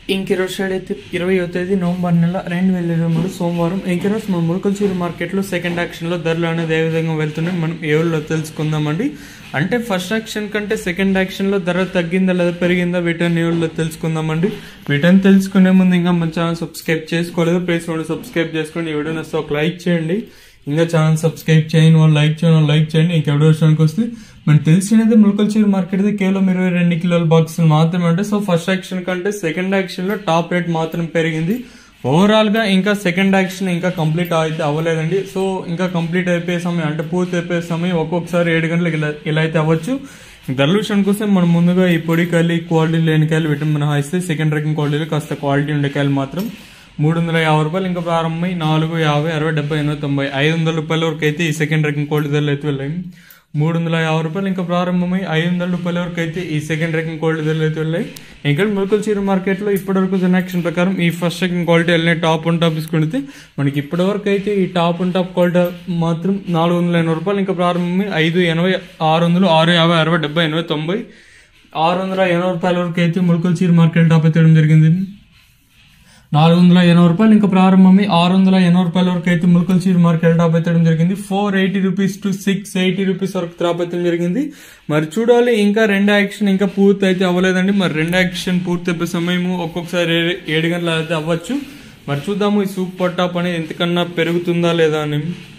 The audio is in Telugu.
ఇంకెరోజు సైడ్ అయితే ఇరవై తేదీ నవంబర్ నెల రెండు వేల ఇరవై మూడు సోమవారం ఇంకెరోజు మన ములకల్చూరు మార్కెట్లో సెకండ్ యాక్షన్లో ధరలు అనేది ఏ విధంగా వెళ్తున్నాయి మనం ఎవరిలో తెలుసుకుందామండి అంటే ఫస్ట్ యాక్షన్ కంటే సెకండ్ యాక్షన్లో ధర తగ్గిందా లేదా పెరిగిందా వీటన్ని ఎవరిలో తెలుసుకుందామండి వీటన్ని తెలుసుకునే ముందు ఇంకా మన ఛానల్ సబ్స్క్రైబ్ చేసుకోలేదు ప్లీజ్ మనం సబ్స్క్రైబ్ చేసుకోండి ఈ వీడియో నచ్చితే ఒక లైక్ చేయండి ఇంకా ఛానల్ సబ్స్క్రైబ్ చేయండి వాళ్ళు లైక్ చేయండి వాళ్ళు లైక్ చేయండి ఇంకెవడో విషయానికి వస్తే మనకు తెలిసినది ములకల్చూరు మార్కెట్ కేవలం ఇరవై రెండు కిలోల బాక్సులు మాత్రమే అంటే సో ఫస్ట్ యాక్షన్ కంటే సెకండ్ యాక్షన్ లో టాప్ రేట్ మాత్రం పెరిగింది ఓవరాల్ గా ఇంకా సెకండ్ యాక్షన్ ఇంకా కంప్లీట్ అయితే అవ్వలేదండి సో ఇంకా కంప్లీట్ అయిపోయే సమయం అంటే పూర్తి అయిపోయే సమయం ఒక్కొక్కసారి ఏడు గంటలకు ఇలా ఇలా అయితే అవ్వచ్చు ధరల విషయానికి వస్తే మనం ముందుగా ఈ పొడి కాయలు క్వాలిటీ లేని కాయలు విటమిన్ ఇస్తే సెకండ్ రకం క్వాలిటీలో కాస్త క్వాలిటీ ఉండే కాయలు మాత్రం మూడు వందల యాభై రూపాయలు ఇంకా ప్రారంభమై నాలుగు యాభై అరవై డెబ్బై ఎనభై తొంభై ఐదు వందల రూపాయల వరకు అయితే ఈ సెకండ్ రకం క్వాలిటీ ధరలు అయితే వెళ్ళాయి మూడు వందల యాభై రూపాయలు ఇంకా ప్రారంభమై ఐదు వందల రూపాయల వరకు అయితే ఈ సెకండ్ రకం క్వాలిటీ ధరలు అయితే వెళ్ళాయి ఇక్కడ ములకల చీర మార్కెట్లో ఇప్పటివరకు జనాక్షన్ ప్రకారం ఈ ఫస్ట్ సెకండ్ క్వాలిటీ వెళ్ళిన టాప్ అండ్ టాప్ తీసుకుంటే మనకి ఇప్పటివరకు అయితే ఈ టాప్ అండ్ టాప్ క్వాలిటీ మాత్రం నాలుగు వందల ఎనభై రూపాయలు ఇంకా ప్రారంభమై ఐదు ఎనభై ఆరు వందలు ఆరు యాభై అరవై డెబ్బై ఎనభై తొంభై ఆరు వందల ఎనభై రూపాయల వరకు అయితే ములకల చీర మార్కెట్ టాప్ అయితే వేయడం జరిగింది నాలుగు వందల ఎనభై రూపాయలు ఇంకా ప్రారంభమై ఆరు వందల ఎనభై రూపాయల వరకు అయితే ములకల్ చీర మార్కెట్ టాప్ ఎత్తడం జరిగింది four eighty rupees to six eighty rupees వరకు టాప్ ఎత్తడం జరిగింది మరి చూడాలి ఇంకా రెండు యాక్షన్ ఇంకా పూర్తి అయితే అవ్వలేదండి మరి రెండు యాక్షన్ పూర్తి అయిపోయే సమయము ఒక్కొక్కసారి ఏ- ఏడు గంటల అయితే అవ్వచ్చు మరి చూద్దాము ఈ సూపర్ టాప్ అనేది ఎంతకన్నా పెరుగుతుందా లేదా అని